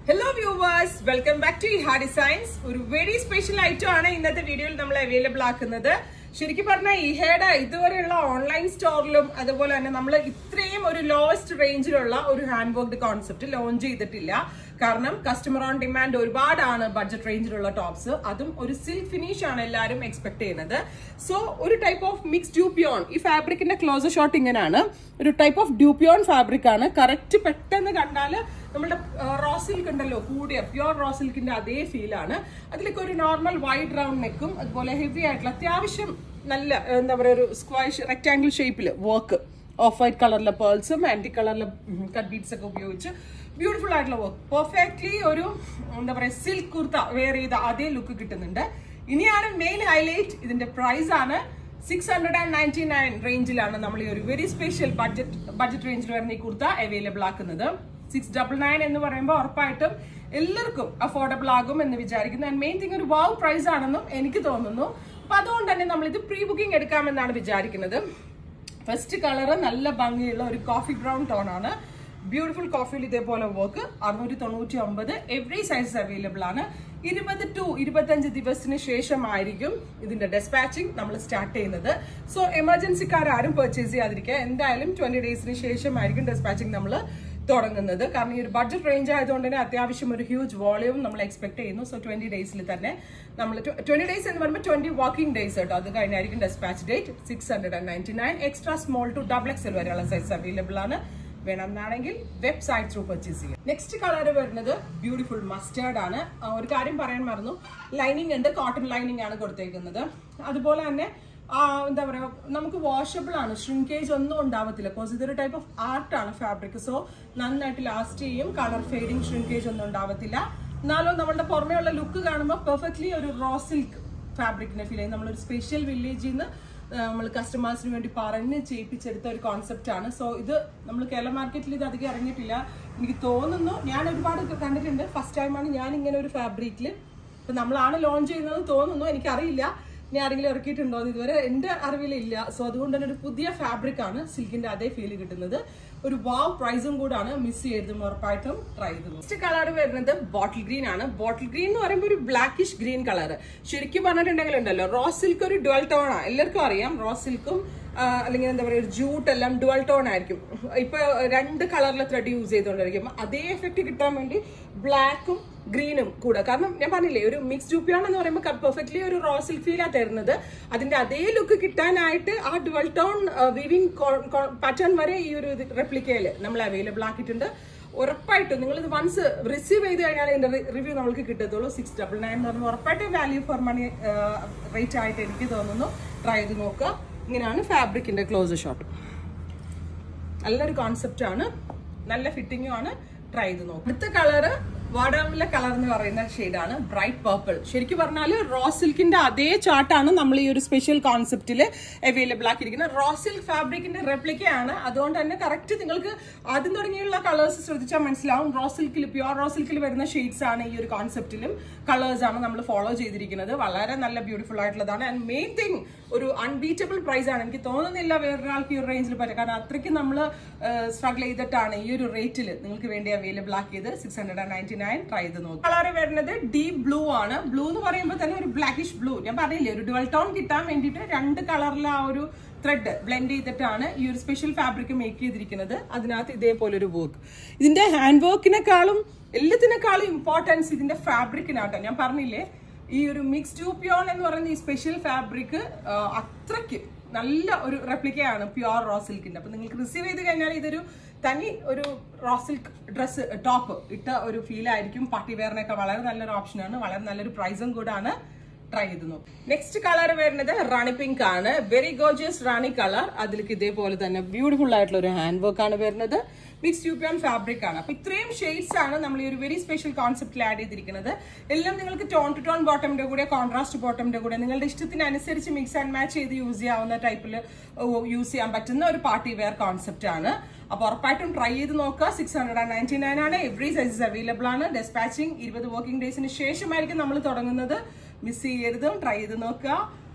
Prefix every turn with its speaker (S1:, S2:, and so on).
S1: hello viewers welcome back to ഹാ designs ഒരു very special item ആണ് ഇന്നത്തെ വീഡിയോയിൽ നമ്മൾ അവൈലബിൾ ആക്കുന്നത് ശരിക്കും പറഞ്ഞാൽ ഇഹയുടെ ഇതുവരെയുള്ള ഓൺലൈൻ സ്റ്റോറിലും അതുപോലെ തന്നെ നമ്മൾ ഇത്രയും ഒരു ലോവസ്റ്റ് റേഞ്ചിലുള്ള ഒരു ഹാൻഡ് വർക്ക്ഡ് കോൺസെപ്റ്റ് ലോഞ്ച് ചെയ്തിട്ടില്ല കാരണം കസ്റ്റമർ ഓൺ ഡിമാൻഡ് ഒരുപാടാണ് ബഡ്ജറ്റ് റേഞ്ചിലുള്ള ടോപ്സ് അതും ഒരു സിൽക്ക് ഫിനിഷ് ആണ് എല്ലാവരും എക്സ്പെക്ട് ചെയ്യുന്നത് സോ ഒരു ടൈപ്പ് ഓഫ് മിക്സ് ഡ്യൂപ്പിയോൺ ഈ ഫാബ്രിക്കിന്റെ ക്ലോസർ ഷോട്ട് ഇങ്ങനെയാണ് ഒരു ടൈപ്പ് ഓഫ് ഡ്യൂപ്പിയോൺ ഫാബ്രിക് ആണ് കറക്റ്റ് പെട്ടെന്ന് കണ്ടാല് നമ്മുടെ റോ സിൽക്ക് ഉണ്ടല്ലോ കൂടിയ പ്യുവർ റോ സിൽക്കിന്റെ അതേ ഫീലാണ് അതിലേക്ക് ഒരു നോർമൽ വൈഡ് റൗണ്ട് നെക്കും അതുപോലെ ഹെവി ആയിട്ടുള്ള അത്യാവശ്യം നല്ല എന്താ പറയുക ഒരു സ്ക്വയർ റെക്ടാംഗിൾ ഷേപ്പിൽ വർക്ക് ഓഫ് വൈറ്റ് കളറിലെ പേൾസും ആന്റി കളറിലെ കട്ട് ബീഡ്സ് ഒക്കെ ഉപയോഗിച്ച് ബ്യൂട്ടിഫുൾ ആയിട്ടുള്ള വർക്ക് പെർഫെക്റ്റ്ലി ഒരു എന്താ പറയുക സിൽക്ക് കുർത്ത വെയർ ചെയ്ത അതേ ലുക്ക് കിട്ടുന്നുണ്ട് ഇനിയാണ് മെയിൻ ഹൈലൈറ്റ് ഇതിന്റെ പ്രൈസ് ആണ് six hundred and ninety nine റേഞ്ചിലാണ് നമ്മൾ ഈ ഒരു വെരി സ്പെഷ്യൽ ബഡ്ജറ്റ് ബഡ്ജറ്റ് റേഞ്ചിൽ വരുന്ന ഈ കുർത്ത അവൈലബിൾ ആക്കുന്നത് സിക്സ് ഡബിൾ നയൻ എന്ന് പറയുമ്പോൾ ഉറപ്പായിട്ടും എല്ലാവർക്കും അഫോർഡബിൾ ആകും എന്ന് വിചാരിക്കുന്നു ആൻഡ് മെയിൻ തിങ് ഒരു വാവ് പ്രൈസ് ആണെന്നും എനിക്ക് തോന്നുന്നു അപ്പൊ അതുകൊണ്ട് തന്നെ നമ്മൾ ഇത് പ്രീ ബുക്കിംഗ് എടുക്കാമെന്നാണ് വിചാരിക്കുന്നത് ഫസ്റ്റ് കളർ നല്ല ഭംഗിയുള്ള ഒരു കോഫി ബ്രൗൺ ടോൺ ആണ് ബ്യൂട്ടിഫുൾ കോഫിയിൽ ഇതേപോലെ വർക്ക് അറുന്നൂറ്റി തൊണ്ണൂറ്റി ഒമ്പത് എവറി സൈസ് അവൈലബിൾ ആണ് ഇരുപത് ടു ഇരുപത്തഞ്ച് ദിവസത്തിന് ശേഷമായിരിക്കും ഇതിന്റെ ഡെസ്പാച്ചിങ് നമ്മൾ സ്റ്റാർട്ട് ചെയ്യുന്നത് സോ എമർജൻസിക്കാർ ആരും പർച്ചേസ് ചെയ്യാതിരിക്കുക എന്തായാലും ട്വന്റി ഡേയ്സിന് ശേഷമായിരിക്കും ഡെസ്പാച്ചിങ് നമ്മൾ തുടങ്ങുന്നത് കാരണം ഈ ഒരു ബഡ്ജറ്റ് റേഞ്ച് ആയതുകൊണ്ട് തന്നെ അത്യാവശ്യം ഒരു ഹ്യൂജ് വോളിയം നമ്മൾ എക്സ്പെക്ട് ചെയ്യുന്നു സോ ട്വന്റി ഡേയ്സിൽ തന്നെ നമ്മൾ ട്വന്റി ഡേയ്സ് എന്ന് പറയുമ്പോൾ ട്വന്റി വർക്കിംഗ് ഡേയ്സ് കേട്ടോ അത് കഴിഞ്ഞായിരിക്കും dispatch date six hundred and ninety nine extra small to double XL വരെയുള്ള സൈസ് അവൈലബിൾ ആണ് വേണമെന്നാണെങ്കിൽ വെബ്സൈറ്റ് ത്രൂ പർച്ചേസ് ചെയ്യാം നെക്സ്റ്റ് കളർ വരുന്നത് ബ്യൂട്ടിഫുൾ മസ്റ്റേർഡ് ആണ് ആ, ഒരു കാര്യം പറയാൻ മറന്നു ലൈനിങ് ഉണ്ട് കോട്ടൺ ലൈനിങ് ആണ് കൊടുത്തേക്കുന്നത് അതുപോലെ തന്നെ ആ, എന്താ പറയാ നമുക്ക് വാഷബിൾ ആണ് ഷ്രിങ്കേജ് ഒന്നും ഉണ്ടാവത്തില്ല ബിക്കോസ് ഇതൊരു ടൈപ്പ് ഓഫ് ആർട്ട് ആണ് ഫാബ്രിക് സോ നന്നായിട്ട് ലാസ്റ്റ് ചെയ്യും കളർ ഫെയ്ഡിങ് ഷ്രിങ്കേജ് ഒന്നും ഉണ്ടാവത്തില്ല എന്നാലും നമ്മളുടെ പുറമേയുള്ള ലുക്ക് കാണുമ്പോൾ പെർഫെക്റ്റ്ലി ഒരു റോ സിൽക്ക് ഫാബ്രിക്കിനെ ഫീൽ ചെയ്യും നമ്മളൊരു സ്പെഷ്യൽ വില്ലേജിൽ നിന്ന് നമ്മൾ കസ്റ്റമേഴ്സിന് വേണ്ടി പറഞ്ഞ് ചെയ്യിപ്പിച്ചെടുത്ത ഒരു കോൺസെപ്റ്റ് ആണ് സോ ഇത് നമ്മൾ കേരള മാർക്കറ്റിൽ ഇത് അധികം ഇറങ്ങിയിട്ടില്ല എനിക്ക് തോന്നുന്നു ഞാൻ ഒരുപാട് കണ്ടിട്ടുണ്ട് ഫസ്റ്റ് ടൈമാണ് ഞാൻ ഇങ്ങനെ ഒരു ഫാബ്രിക്കിൽ ഇപ്പൊ നമ്മളാണ് ലോഞ്ച് ചെയ്യുന്നത് തോന്നുന്നു എനിക്കറിയില്ല ഇനി ആരെങ്കിലും ഇറക്കിയിട്ടുണ്ടോ എന്ന് ഇതുവരെ എന്റെ അറിവിലില്ല സോ അതുകൊണ്ട് തന്നെ ഒരു പുതിയ ഫാബ്രിക് ആണ് സിൽക്കിന്റെ അതേ ഫീൽ കിട്ടുന്നത് ഒരു വാവ് പ്രൈസും കൂടാണ് മിസ് ചെയ്തതും ഉറപ്പായിട്ടും ട്രൈ ചെയ്തത് നെക്സ്റ്റ് കളർ വരുന്നത് ബോട്ടിൽ ഗ്രീൻ ആണ് ബോട്ടിൽ ഗ്രീൻ എന്ന് പറയുമ്പോൾ ഒരു ബ്ലാക്കിഷ് ഗ്രീൻ കളർ ശരിക്കും പറഞ്ഞിട്ടുണ്ടെങ്കിൽ ഉണ്ടല്ലോ റോ സിൽക്ക് ഒരു ഡുവൽ ടോൺ ആണ് എല്ലാവർക്കും അറിയാം റോ സിൽക്കും അല്ലെങ്കിൽ എന്താ പറയുക ഒരു ജൂട്ട് എല്ലാം ഡുവൽ ടോൺ ആയിരിക്കും ഇപ്പൊ രണ്ട് കളറിലെ ത്രെഡ് യൂസ് ചെയ്തുകൊണ്ടിരിക്കും അതേ എഫക്റ്റ് കിട്ടാൻ വേണ്ടി ബ്ലാക്കും ഗ്രീനും കൂടെ കാരണം ഞാൻ പറഞ്ഞില്ലേ ഒരു മിക്സ് ഡ്യൂപ്പിയോൺ എന്ന് പറയുമ്പോൾ പെർഫെക്റ്റ്ലി ഒരു റോ സിൽക്ക് ഫീലാ തരുന്നത് അതിന്റെ അതേ ലുക്ക് കിട്ടാനായിട്ട് ആ ഡുവൽ ടോൺ വിവിങ് പാറ്റേൺ വരെ ഈ ഒരു റെപ്ലിക്കയിൽ നമ്മൾ അവൈലബിൾ ആക്കിയിട്ടുണ്ട് ഉറപ്പായിട്ടും നിങ്ങൾ ഇത് വൺസ് റിസീവ് ചെയ്ത് കഴിഞ്ഞാൽ ഇതിന്റെ റിവ്യൂ നമുക്ക് കിട്ടത്തുള്ളൂ സിക്സ് ഡബിൾ നയൻ എന്ന് പറയുമ്പോൾ ഉറപ്പായിട്ടും വാല്യൂ ഫോർ മണി റേറ്റ് ആയിട്ട് എനിക്ക് തോന്നുന്നു ട്രൈ ചെയ്ത് നോക്കുക ഇങ്ങനെയാണ് ഫാബ്രിക്കിന്റെ ക്ലോസ് ഷോട്ട് നല്ലൊരു കോൺസെപ്റ്റ് ആണ് നല്ല ഫിറ്റിംഗും ആണ് ട്രൈ ചെയ്ത് നോക്കുക അടുത്ത കളറ് വാടാമിലെ കളർ എന്ന് പറയുന്ന ഷെയ്ഡാണ് ബ്രൈറ്റ് പർപ്പിൾ ശരിക്കും പറഞ്ഞാൽ റോ സിൽക്കിന്റെ അതേ ചാർട്ടാണ് നമ്മൾ ഈ ഒരു സ്പെഷ്യൽ കോൺസെപ്റ്റിൽ അവൈലബിൾ ആക്കിയിരിക്കുന്നത് റോ സിൽക്ക് ഫാബ്രിക്കിന്റെ റെപ്ലിക്കയാണ് അതുകൊണ്ട് തന്നെ കറക്റ്റ് നിങ്ങൾക്ക് ആദ്യം തുടങ്ങിയുള്ള കളേഴ്സ് ശ്രദ്ധിച്ചാൽ മനസ്സിലാവും റോ സിൽക്കിൽ പ്യുവർ റോ സിൽക്കിൽ വരുന്ന ഷെയ്ഡ്സ് ആണ് ഈ ഒരു കോൺസെപ്റ്റിലും കളേഴ്സ് ആണ് നമ്മൾ ഫോളോ ചെയ്തിരിക്കുന്നത് വളരെ നല്ല ബ്യൂട്ടിഫുൾ ആയിട്ടുള്ളതാണ് ആൻഡ് മെയിൻ തിങ് ഒരു അൺബീറ്റബിൾ പ്രൈസ് ആണ് എനിക്ക് തോന്നുന്നില്ല വേറൊരാൾക്ക് ഈ ഒരു റേഞ്ചിൽ പറ്റും കാരണം അത്രയ്ക്ക് നമ്മൾ സ്ട്രഗിൾ ചെയ്തിട്ടാണ് ഈ ഒരു റേറ്റിൽ നിങ്ങൾക്ക് വേണ്ടി അവൈലബിൾ ആക്കിയത് six hundred and ninety nine try ചെയ്ത് നോക്കും കളർ വരുന്നത് ഡീപ് ബ്ലൂ ആണ് ബ്ലൂ എന്ന് പറയുമ്പോൾ തന്നെ ഒരു ബ്ലാക്കിഷ് ബ്ലൂ ഞാൻ പറഞ്ഞില്ലേ ഒരു ഡുവൽ ടോൺ കിട്ടാൻ വേണ്ടിയിട്ട് രണ്ട് കളറിലെ ആ ഒരു ത്രെഡ് ബ്ലെൻഡ് ചെയ്തിട്ടാണ് ഈ ഒരു സ്പെഷ്യൽ ഫാബ്രിക് മേക്ക് ചെയ്തിരിക്കുന്നത് അതിനകത്ത് ഇതേപോലെ ഒരു വർക്ക് ഇതിന്റെ ഹാൻഡ് വർക്കിനെക്കാളും എല്ലാത്തിനേക്കാളും ഇമ്പോർട്ടൻസ് ഇതിന്റെ ഫാബ്രിക്കിനാട്ടോ ഞാൻ പറഞ്ഞില്ലേ ഈ ഒരു മിക്സ് ട്യൂപ്യോൺ എന്ന് പറയുന്ന ഈ സ്പെഷ്യൽ ഫാബ്രിക് അത്രയ്ക്ക് നല്ല ഒരു റെപ്ലിക്കയാണ് പ്യുവർ റോ സിൽക്കിന്റെ അപ്പൊ നിങ്ങൾക്ക് റിസീവ് ചെയ്ത് കഴിഞ്ഞാൽ ഇതൊരു തനി ഒരു റോ സിൽക്ക് ഡ്രസ് ടോപ്പ് ഇട്ട ഒരു ഫീൽ ആയിരിക്കും പാർട്ടി വെയറിനൊക്കെ വളരെ നല്ലൊരു ഓപ്ഷനാണ് വളരെ നല്ലൊരു പ്രൈസും കൂടാണ് ട്രൈ ചെയ്ത് നോക്കും നെക്സ്റ്റ് കളർ വരുന്നത് റാണി പിങ്ക് ആണ് വെരി ഗോജിയസ് റാണി കളർ അതിലേക്ക് ഇതേപോലെ തന്നെ ബ്യൂട്ടിഫുൾ ആയിട്ടുള്ള ഒരു ഹാൻഡ് വർക്ക് ആണ് വരുന്നത് മിക്സ് ട്യൂപ്യോൺ ഫാബ്രിക് ആണ് അപ്പൊ ഇത്രയും ഷെയ്ഡ്സ് ആണ് നമ്മൾ ഈ ഒരു വെരി സ്പെഷ്യൽ കോൺസെപ്റ്റിൽ ആഡ് ചെയ്തിരിക്കുന്നത് എല്ലാം നിങ്ങൾക്ക് ടോൺ ടു ടോൺ ബോട്ടമിന്റെ കൂടെ കോൺട്രാസ്റ്റ് ബോട്ടമിന്റെ കൂടെ നിങ്ങളുടെ ഇഷ്ടത്തിനനുസരിച്ച് മിക്സ് ആൻഡ് മാച്ച് ചെയ്ത് യൂസ് ചെയ്യാവുന്ന ടൈപ്പിൽ യൂസ് ചെയ്യാൻ പറ്റുന്ന ഒരു പാർട്ടി വെയർ കോൺസെപ്റ്റ് ആണ് അപ്പൊ ഉറപ്പായിട്ടും ട്രൈ ചെയ്ത് നോക്കുക six hundred and ninety nine ആണ് എവറി സൈസസ് അവൈലബിൾ ആണ് ഡെസ്പാച്ചിങ് ഇരുപത് വർക്കിംഗ് ഡേയ്സിന് ശേഷമായിരിക്കും നമ്മൾ തുടങ്ങുന്നത് മിസ് ചെയ്യരുതും ട്രൈ ചെയ്ത് നോക്കുക